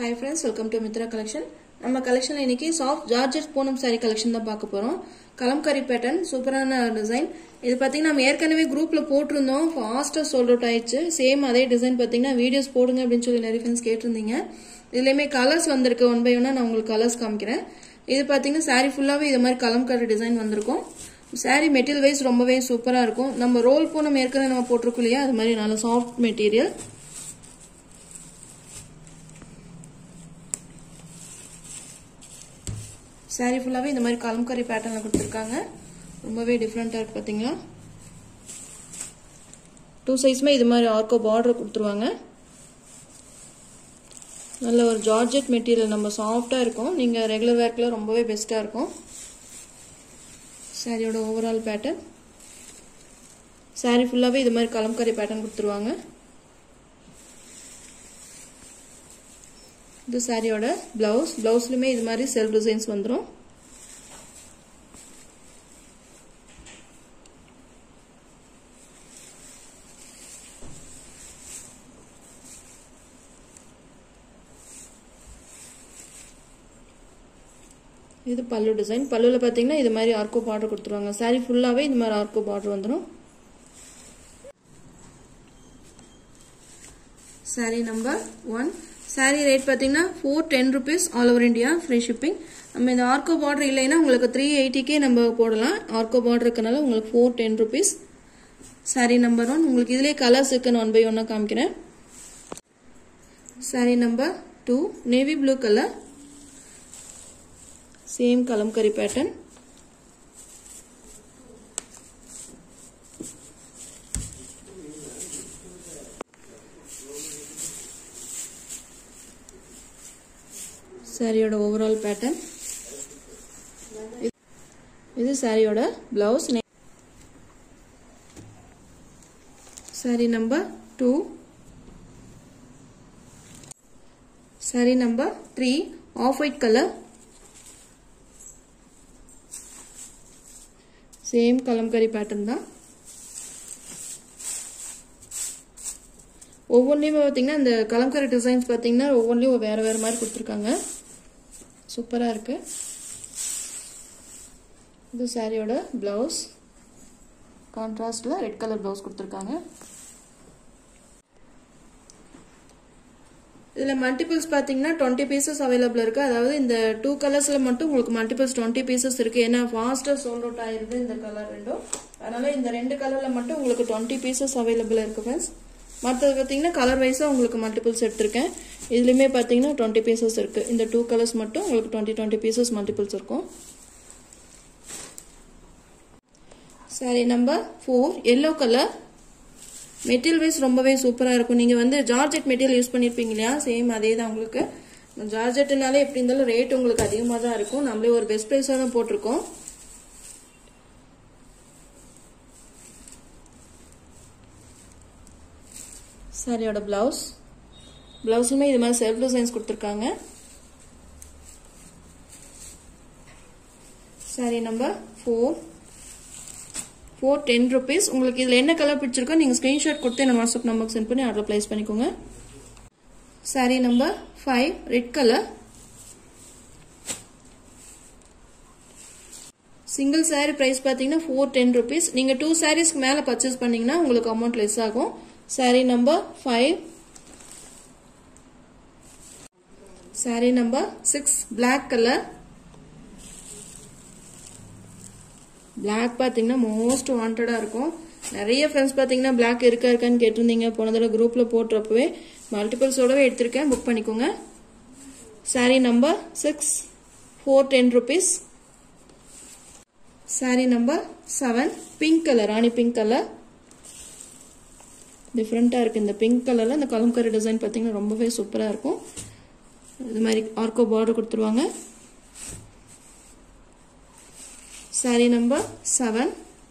hi friends welcome to Mithra collection நம்ம கலெக்ஷனில் இன்னைக்கு soft georgette Poonam saree collection தான் பார்க்க போகிறோம் கலம்காரி பேட்டர்ன் சூப்பரான டிசைன் இது பார்த்தீங்கன்னா நம்ம ஏற்கனவே குரூப்பில் போட்டிருந்தோம் ஃபாஸ்ட்டாக சோல்ட் அவுட் ஆயிடுச்சு சேம் அதே டிசைன் பார்த்தீங்கன்னா வீடியோஸ் போடுங்க அப்படின்னு சொல்லி நிறைய ஃப்ரெண்ட்ஸ் கேட்டிருந்தீங்க இதுலேயுமே கலர்ஸ் வந்திருக்கு ஒன் பை ஒன்னாக நான் உங்களுக்கு கலர்ஸ் காமிக்கிறேன் இது பார்த்தீங்கன்னா saree ஃபுல்லாகவே இது மாதிரி கலம்காரி டிசைன் வந்திருக்கும் saree மெட்டீரியல் வைஸ் ரொம்பவே சூப்பராக இருக்கும் நம்ம ரோல் பூனம் ஏற்கனவே நம்ம போட்டிருக்கோம் இல்லையா அது மாதிரி நல்ல சாஃப்ட் மெட்டீரியல் சாரீ ஃபுல்லாகவே இந்த மாதிரி கலம்கரி பேட்டர்னில் கொடுத்துருக்காங்க ரொம்பவே டிஃப்ரெண்ட்டாக இருக்குது பார்த்தீங்களா டூ சைஸுமே இது மாதிரி ஆர்கோ பார்டர் கொடுத்துருவாங்க நல்ல ஒரு ஜார்ஜெட் மெட்டீரியல் நம்ம சாஃப்டாக இருக்கும் நீங்கள் ரெகுலர் வேர்க்கில் ரொம்பவே பெஸ்ட்டாக இருக்கும் சாரியோட ஓவரால் பேட்டர்ன் சாரீ ஃபுல்லாகவே இது மாதிரி கலம்கரி பேட்டர்ன் கொடுத்துருவாங்க இது சாரியோட பிளவுஸ் பிளவுஸ்லுமே இது மாதிரி செல்ஃப் டிசைன்ஸ் வந்துடும் இது பல்லு டிசைன் பல்லுவில் பார்த்தீங்கன்னா இது மாதிரி ஆர்கோ பார்டர் கொடுத்துருவாங்க சாரி ஃபுல்லாகவே இது மாதிரி ஆர்கோ பார்டர் வந்துடும் sari number one sari rate பார்த்தீங்கன்னா four ten rupees all over India free shipping நம்ம இந்த ஆர்கோ பார்டர் இல்லைன்னா உங்களுக்கு த்ரீ எயிட்டிக்கே நம்ம போடலாம் ஆர்கோ பார்டர் இருக்கனால உங்களுக்கு four ten rupees sari number one உங்களுக்கு இதிலே கலர்ஸ் இருக்குன்னு ஒன் பை ஒன்னாக காமிக்கிறேன் sari number two navy blue colour same kalamkari pattern சாரியோட ஓவரால் பேட்டர்ன் இது சாரியோட blouse sari number two sari number three off white colour same kalamkari pattern தான் ஒவ்வொன்றிலையுமே பார்த்தீங்கன்னா இந்த கலம்கரி டிசைன்ஸ் பார்த்தீங்கன்னா ஒவ்வொன்றிலையும் வேறு வேறு மாதிரி கொடுத்துருக்காங்க சூப்பராக இருக்குது இது சாரியோட ப்ளவுஸ் கான்ட்ராஸ்டில் ரெட் கலர் ப்ளவுஸ் கொடுத்துருக்காங்க இதில் மல்டிபிள்ஸ் பார்த்தீங்கன்னா டுவெண்ட்டி பீசஸ் அவைலபிள் இருக்குது அதாவது இந்த டூ கலர்ஸில் மட்டும் உங்களுக்கு மல்டிபிள்ஸ் டுவெண்ட்டி பீசஸ் இருக்குது ஏன்னா ஃபாஸ்ட்டாக சோல்ட் அவுட் ஆயிருது இந்த கலர் ரெண்டும் அதனால் இந்த ரெண்டு கலரில் மட்டும் உங்களுக்கு டுவெண்ட்டி பீசஸ் அவைலபிள் இருக்குது ஃப்ரெண்ட்ஸ் மற்றது பார்த்தீங்கன்னா கலர் வைஸாக உங்களுக்கு மல்டிபிள்ஸ் எடுத்திருக்கேன் இதுலேயுமே பார்த்தீங்கன்னா டுவெண்ட்டி பீசஸ் இருக்குது இந்த டூ கலர்ஸ் மட்டும் உங்களுக்கு டுவெண்ட்டி டுவெண்ட்டி பீசஸ் மல்டிபிள்ஸ் இருக்கும் sari number four yellow colour material wise ரொம்பவே சூப்பராக இருக்கும் நீங்கள் வந்து ஜார்ஜெட் மெட்டீரியல் யூஸ் பண்ணியிருப்பீங்க இல்லையா சேம் அதே தான் உங்களுக்கு ஜார்ஜெட்னாலே எப்படி இருந்தாலும் ரேட் உங்களுக்கு அதிகமாக தான் இருக்கும் நம்மளே ஒரு பெஸ்ட் ப்ரைஸாக தான் போட்டிருக்கோம் சாரியோட பிளவுஸ் பிளவுஸுமே இது மாதிரி செல்ஃப் டிசைன்ஸ் கொடுத்துருக்காங்க sari number four four ten rupees உங்களுக்கு இதில் என்ன கலர் பிடிச்சிருக்கோ நீங்கள் ஸ்க்ரீன்ஷாட் கொடுத்து என்ன வாட்ஸ்அப் நம்பருக்கு சென்ட் பண்ணி ஆர்டர் ப்ளேஸ் பண்ணிக்கோங்க sari number five red colour single sari price பார்த்தீங்கன்னா ஃபோர் டென் ருபீஸ் நீங்கள் டூ சாரீஸ்க்கு மேலே பர்ச்சேஸ் பண்ணீங்கன்னா உங்களுக்கு அமௌண்ட் லெஸ் ஆகும் sari number five sari number six black colour black பார்த்தீங்கன்னா மோஸ்ட் வாண்டடாக இருக்கும் நிறைய ஃப்ரெண்ட்ஸ் பார்த்தீங்கன்னா பிளாக் இருக்கா இருக்கான்னு கேட்டிருந்தீங்க போன தடவை குரூப்பில் போட்டுறப்பவே மல்டிபிள்ஸோடவே எடுத்திருக்கேன் புக் பண்ணிக்கோங்க sari number six four ten rupees sari number seven pink colour rani pink colour டிஃப்ரெண்ட்டாக இருக்குது இந்த பிங்க் கலரில் இந்த கலம்கரி டிசைன் பார்த்தீங்கன்னா ரொம்பவே சூப்பராக இருக்கும் இது மாதிரி ஆர்கோ பார்டர் கொடுத்துருவாங்க சாரீ நம்பர் செவன்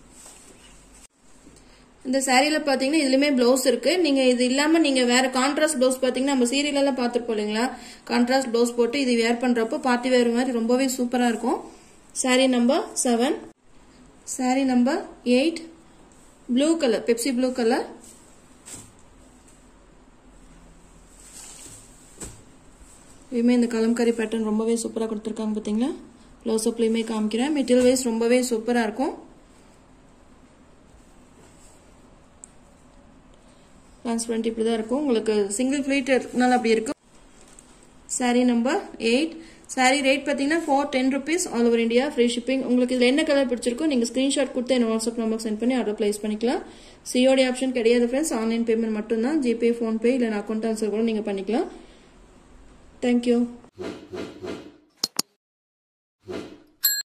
இந்த சாரியில் பார்த்தீங்கன்னா இதுலையுமே ப்ளவுஸ் இருக்கு நீங்க இது இல்லாம நீங்க வேற கான்ட்ராஸ்ட் ப்ளவுஸ் பார்த்தீங்கன்னா நம்ம சீரியலெல்லாம் பார்த்துருப்போம் இல்லைங்களா கான்ட்ராஸ்ட் ப்ளவுஸ் போட்டு இது வேர் பண்றப்போ பார்ட்டி வேர் மாதிரி ரொம்பவே சூப்பரா இருக்கும் sari number seven sari number eight blue colour Pepsi blue colour இதுவுமே இந்த கலம்கரி பேட்டர்ன் ரொம்பவே சூப்பராக கொடுத்துருக்காங்க பார்த்தீங்களா க்ளோஸ் அப்லேயுமே காமிக்கிறேன் மெட்டீரியல் வைஸ் ரொம்பவே சூப்பராக இருக்கும் டிரான்ஸ்பரண்ட் இப்படி தான் இருக்கும் உங்களுக்கு சிங்கிள் ஃபிளீட் இருக்கனால அப்படி இருக்கும் sari number eight sari rate பார்த்தீங்கன்னா four ten rupees all over India free shipping உங்களுக்கு இதில் என்ன கலர் பிடிச்சிருக்கோ நீங்கள் ஸ்க்ரீன்ஷாட் கொடுத்து என்ன வாட்ஸ்அப் நம்பருக்கு சென்ட் பண்ணி ஆர்டர் ப்ளேஸ் பண்ணிக்கலாம் சிஓடி ஆப்ஷன் கிடையாது ஃப்ரெண்ட்ஸ் ஆன்லைன் பேமெண்ட் மட்டும்தான் ஜிபே ஃபோன்பே இல்லை அக்கௌண்ட் ட்ரான்ஸ்ஃபர் கூட நீங்கள் பண்ணிக்கலாம் தேங்க்யூ